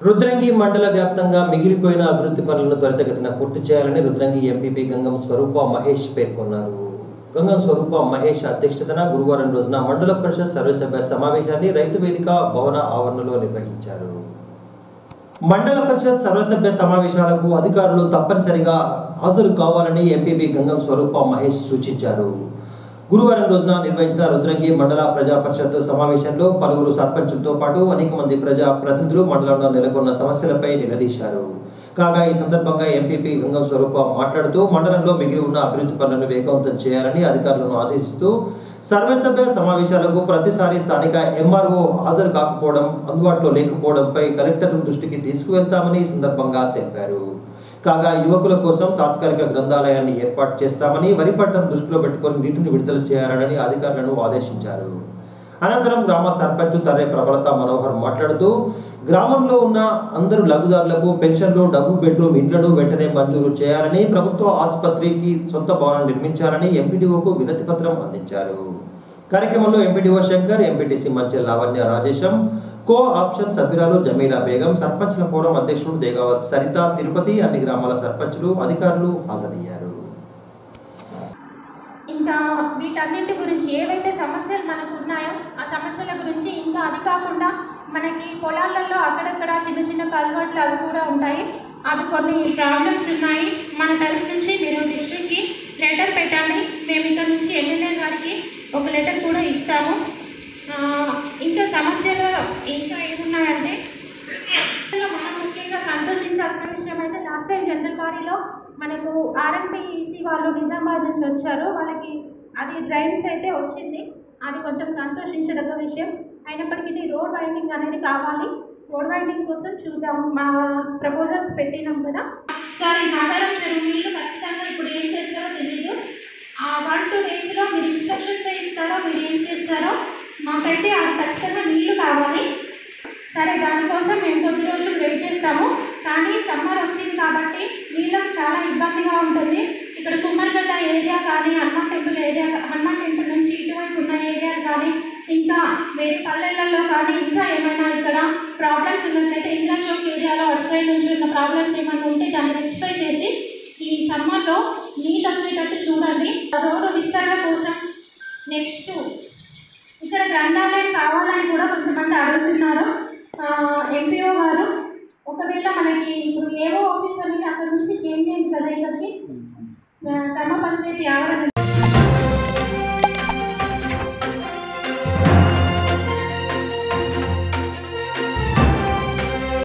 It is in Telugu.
రుద్రంగి మండల వ్యాప్తంగా మిగిలిపోయిన అభివృద్ధి పనులను త్వరితగతిన పూర్తి చేయాలని రుద్రంగి ఎంపీపీ గంగం స్వరూప మహేష్ పేర్కొన్నారు గంగం స్వరూప మహేష్ అధ్యక్షతన గురువారం రోజున మండల పరిషత్ సర్వసభ్య సమావేశాన్ని రైతు వేదిక భవన ఆవరణలో నిర్వహించారు మండల పరిషత్ సర్వసభ్య సమావేశాలకు అధికారులు తప్పనిసరిగా హాజరు కావాలని ఎంపీపీ గంగం స్వరూప మహేష్ సూచించారు గురువారం రోజున నిర్వహించిన రుద్రంగి మండల ప్రజా పరిషత్ సమావేశంలో పలువురు సర్పంచులతో పాటు అనేక మంది ప్రజా ప్రతినిధులు మండలంలో నెలకొన్న సమస్యలపై నిలదీశారు కాగా ఈ సందర్భంగా ఎంపీపీ గంగం స్వరూప మాట్లాడుతూ మండలంలో మిగిలి ఉన్న అభివృద్ధి పనులను వేగవంతం చేయాలని అధికారులను ఆశిస్తూ సర్వసభ్య సమావేశాలకు ప్రతిసారి స్థానిక ఎంఆర్ఓ హాజరు కాకపోవడం అందుబాటులో లేకపోవడంపై కలెక్టర్ దృష్టికి తీసుకువెళ్తామని ఈ సందర్భంగా తెలిపారు కాగా యువకుల కోసం తాత్కాలిక గ్రంథాలయాన్ని ఏర్పాటు చేస్తామని వరి పంటను దృష్టిలో పెట్టుకొని నీటిని విడుదల చేయాలని అధికారులను ఆదేశించారు అనంతరం గ్రామ సర్పంచ్ తర్రే ప్రబలత మనోహర్ మాట్లాడుతూ గ్రామంలో ఉన్న అందరు లబ్ధిదారులకు పెన్షన్లు డబుల్ బెడ్రూమ్ ఇండ్లను వెంటనే మంజూరు చేయాలని ప్రభుత్వ ఆసుపత్రికి సొంత భవనం నిర్మించాలని ఎంపీడీఓకు వినతి పత్రం అందించారు కార్యక్రమంలో MPDO Shankar MPTC Manchel Lavanya Rajesham co option సభ్యురాలు జమీలా బేగం సర్పంచ్ల ఫోరం అధ్యక్షుడు దేగావత్ సరిత తిరుపతి అన్ని గ్రామాల సర్పంచులు అధికారులు హాజరయ్యారు ఇంకా వీటన్నిటి గురించి ఏవైతే సమస్యలు మనకు ఉన్నాయో ఆ సమస్యల గురించి ఇంకా అది కాకుండా మనకి పొలాలలో అక్కడక్కడ చిన్న చిన్న కల్వర్ట్లు అవి కూడా ఉంటాయి అవి కొన్ని ప్రాబ్లమ్స్ ఉన్నాయి మన తరఫు నుంచి మీరు డిస్ట్రిక్ట్కి లెటర్ పెట్టండి మేము ఇక్కడ నుంచి ఎమ్మెల్యే గారికి ఒక లెటర్ కూడా ఇస్తాము ఆ, ఇంకా సమస్యలు ఇంకా ఏమున్నాయంటే ఇందులో మనం ముఖ్యంగా సంతోషించాల్సిన విషయం అయితే లాస్ట్ టైం జనరల్ బాడీలో మనకు ఆర్ఎంపీఈసీ వాళ్ళు నిజామాబాద్ నుంచి వచ్చారు వాళ్ళకి అది డ్రైన్స్ అయితే వచ్చింది అది కొంచెం సంతోషించదగ్గ విషయం అయినప్పటికీ రోడ్ వైండింగ్ అనేది కావాలి రోడ్ వైండింగ్ కోసం చూద్దాం మా ప్రపోజల్స్ పెట్టినాం కదా సార్ ఈ నాగారం చెరువు నీళ్ళు ఖచ్చితంగా ఇప్పుడు ఏం చేస్తారో తెలియదు ఆ వన్ టూ డేస్లో మీరు ఇన్స్ట్రక్షన్స్ ఇస్తారో మీరు ఏం చేస్తారో మాకైతే అది ఖచ్చితంగా నీళ్లు కావాలి సరే దానికోసం మేము కొద్ది రోజులు వెయిట్ చేస్తాము కానీ సమ్మర్ వచ్చింది కాబట్టి నీళ్ళకు చాలా ఇబ్బందిగా ఉంటుంది ఇక్కడ కుమ్మరిగడ్డ ఏరియా కానీ Hanuman temple area Hanuman temple నుంచి ఇటువైపు ఉన్న ఏరియా కానీ ఇంకా వేరే పల్లెలలో కానీ ఇంకా ఏమైనా ఇక్కడ ప్రాబ్లమ్స్ ఉన్నట్లయితే ఇంద్రా చౌక్ ఏరియాలో అటు సైడ్ నుంచి ఉన్న ప్రాబ్లమ్స్ ఏమైనా ఉంటే దాన్ని రెక్టిఫై చేసి ఈ సమ్మర్లో నీళ్ళు వచ్చేటట్టు చూడండి రోడ్డు విస్తరణ కోసం నెక్స్ట్ ఇక్కడ గ్రంథాలయం కావాలని కూడా కొంతమంది అడుగుతున్నారు ఎంపీఓ గారు ఒకవేళ మనకి ఇప్పుడు ఏవో ఆఫీస్ అనేది అక్కడ నుంచి చేంజ్ అయింది కదా ఇక్కడికి ఆ, గ్రామ పంచాయతీ ఆవరణ